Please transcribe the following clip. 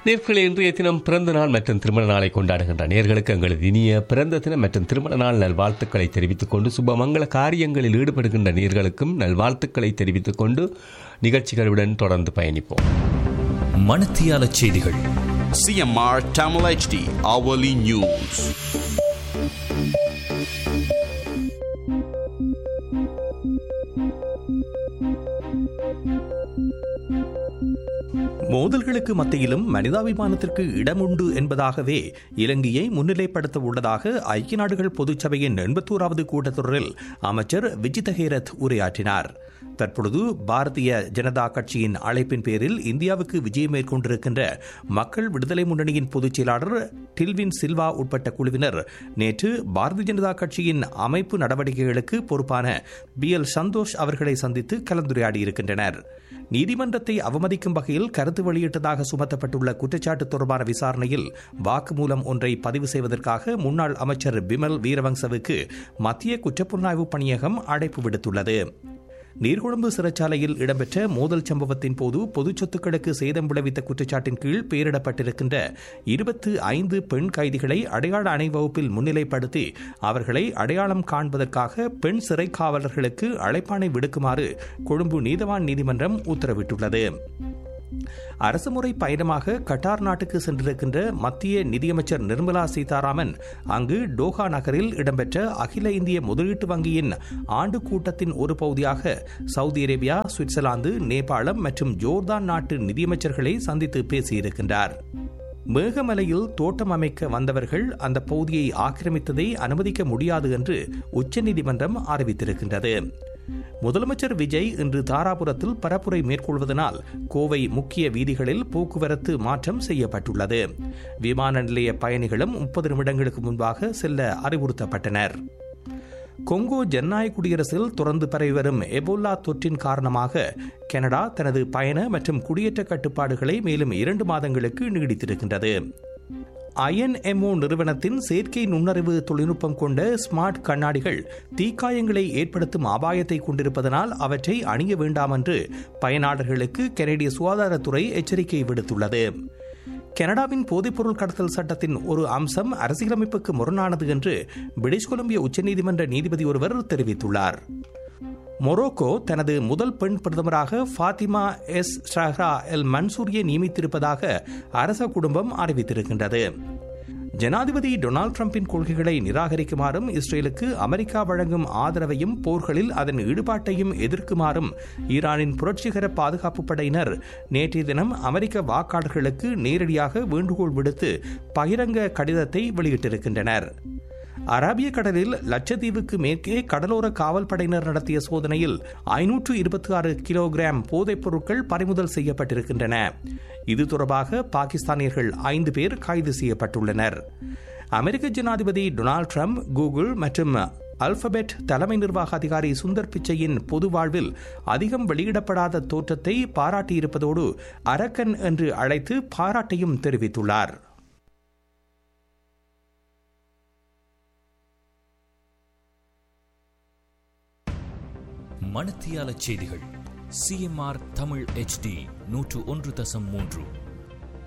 நேர்களை இன்றைய தினம் பிறந்த நாள் மற்றும் திருமண நாளை கொண்டாடுகின்ற நேர்களுக்கு எங்களது இனிய பிறந்த தினம் மற்றும் திருமண நாள் நல்வாழ்த்துக்களை தெரிவித்துக் கொண்டு சுபமங்கள காரியங்களில் ஈடுபடுகின்ற நேர்களுக்கும் நல்வாழ்த்துக்களை தெரிவித்துக் கொண்டு நிகழ்ச்சிகளுடன் தொடர்ந்து பயணிப்போம் மணத்தியால செய்திகள் CMR Tamil HD Hourly News. மோதல்களுக்கு மத்தியிலும் மனிதாபிமானத்திற்கு இடம் உண்டு என்பதாகவே இலங்கையை முன்னிலைப்படுத்த உள்ளதாக ஐக்கிய நாடுகள் பொதுச்சபையின் எண்பத்தோராவது கூட்டத்தொடரில் அமைச்சர் விஜித ஹேரத் உரையாற்றினார் தற்பொழுது பாரதிய ஜனதா கட்சியின் அழைப்பின் பேரில் இந்தியாவுக்கு விஜயம் மேற்கொண்டிருக்கின்ற மக்கள் விடுதலை முன்னணியின் பொதுச் செயலாளர் டில்வின் சில்வா உட்பட்ட குழுவினர் நேற்று பாரதிய ஜனதா கட்சியின் அமைப்பு நடவடிக்கைகளுக்கு பொறுப்பான பி எல் சந்தோஷ் அவர்களை சந்தித்து கலந்துரையாடியிருக்கின்றனர் நீதிமன்றத்தை அவமதிக்கும் வகையில் கருத்து வெளியிட்டதாக சுமத்தப்பட்டுள்ள குற்றச்சாட்டு தொடர்பான விசாரணையில் வாக்குமூலம் ஒன்றை பதிவு செய்வதற்காக முன்னாள் அமைச்சர் பிமல் வீரவங்சவுக்கு மத்திய குற்றப்புலனாய்வு பணியகம் அழைப்பு விடுத்துள்ளது நீர்கொழும்பு சிறைச்சாலையில் இடம்பெற்ற மோதல் சம்பவத்தின் போது பொதுச் சொத்துக்களுக்கு சேதம் விளைவித்த குற்றச்சாட்டின் கீழ் பெயரிடப்பட்டிருக்கின்ற இருபத்து ஐந்து பெண் கைதிகளை அடையாள அணிவகுப்பில் முன்னிலைப்படுத்தி அவர்களை அடையாளம் காண்பதற்காக பெண் சிறை காவலர்களுக்கு அழைப்பாணை விடுக்குமாறு கொழும்பு நீதவான் நீதிமன்றம் உத்தரவிட்டுள்ளது அரசுமுறை பயணமாக கட்டார் நாட்டுக்கு சென்றிருக்கின்ற மத்திய நிதியமைச்சர் நிர்மலா சீதாராமன் அங்கு டோஹா நகரில் இடம்பெற்ற அகில இந்திய முதலீட்டு வங்கியின் ஆண்டு கூட்டத்தின் ஒரு பகுதியாக சவுதி அரேபியா சுவிட்சர்லாந்து நேபாளம் மற்றும் ஜோர்தான் நாட்டு நிதியமைச்சர்களை சந்தித்து பேசியிருக்கின்றார் மேகமலையில் தோட்டம் அமைக்க வந்தவர்கள் அந்த பகுதியை ஆக்கிரமித்ததை அனுமதிக்க முடியாது என்று உச்சநீதிமன்றம் அறிவித்திருக்கின்றது முதலமைச்சர் விஜய் இன்று தாராபுரத்தில் பரப்புரை மேற்கொள்வதனால் கோவை முக்கிய வீதிகளில் போக்குவரத்து மாற்றம் செய்யப்பட்டுள்ளது விமான நிலைய பயணிகளும் முப்பது நிமிடங்களுக்கு முன்பாக செல்ல அறிவுறுத்தப்பட்டனர் கொங்கோ ஜனநாயக குடியரசில் தொடர்ந்து பரவி வரும் எபோலா தொற்றின் காரணமாக கனடா தனது பயண மற்றும் குடியேற்ற கட்டுப்பாடுகளை மேலும் இரண்டு மாதங்களுக்கு நீடித்திருக்கின்றது ஐஎன்எம்ஓ நிறுவனத்தின் செயற்கை நுண்ணறிவு தொழில்நுட்பம் கொண்ட ஸ்மார்ட் கண்ணாடிகள் தீக்காயங்களை ஏற்படுத்தும் அபாயத்தை கொண்டிருப்பதனால் அவற்றை அணிய வேண்டாம் என்று பயனாளர்களுக்கு கனடிய சுகாதாரத்துறை எச்சரிக்கை விடுத்துள்ளது கனடாவின் போதைப்பொருள் கடத்தல் சட்டத்தின் ஒரு அம்சம் அரசியலமைப்புக்கு முரணானது என்று பிரிட்டிஷ் கொலம்பியா உச்சநீதிமன்ற நீதிபதி ஒருவர் தெரிவித்துள்ளார் மொரோக்கோ தனது முதல் பெண் பிரதமராக ஃபாத்திமா எஸ் ஷஹ்ரா எல் மன்சூரியை நியமித்திருப்பதாக அரச குடும்பம் அறிவித்திருக்கின்றது ஜனாதிபதி டொனால்டு டிரம்பின் கொள்கைகளை நிராகரிக்குமாறும் இஸ்ரேலுக்கு அமெரிக்கா வழங்கும் ஆதரவையும் போர்களில் அதன் ஈடுபாட்டையும் எதிர்க்குமாறும் ஈரானின் புரட்சிகர பாதுகாப்பு படையினர் நேற்றைய தினம் அமெரிக்க வாக்காளர்களுக்கு நேரடியாக வேண்டுகோள் விடுத்து பகிரங்க கடிதத்தை வெளியிட்டிருக்கின்றனர் அரபிய கடலில் லட்சத்தீவுக்கு மேற்கே கடலோர காவல் படையினர் நடத்திய சோதனையில் ஐநூற்று இருபத்தி ஆறு கிலோகிராம் போதைப் பொருட்கள் பறிமுதல் செய்யப்பட்டிருக்கின்றன இது தொடர்பாக பாகிஸ்தானியர்கள் ஐந்து பேர் கைது செய்யப்பட்டுள்ளனர் அமெரிக்க ஜனாதிபதி டொனால்டு ட்ரம்ப் கூகுள் மற்றும் அல்பபெட் தலைமை நிர்வாக அதிகாரி சுந்தர் பிச்சையின் பொது வாழ்வில் அதிகம் வெளியிடப்படாத தோற்றத்தை பாராட்டியிருப்பதோடு அரக்கன் என்று அழைத்து பாராட்டையும் தெரிவித்துள்ளார் மணத்தியால செய்திகள் சிஎம்ஆர் தமிழ் HD நூற்று ஒன்று தசம் மூன்று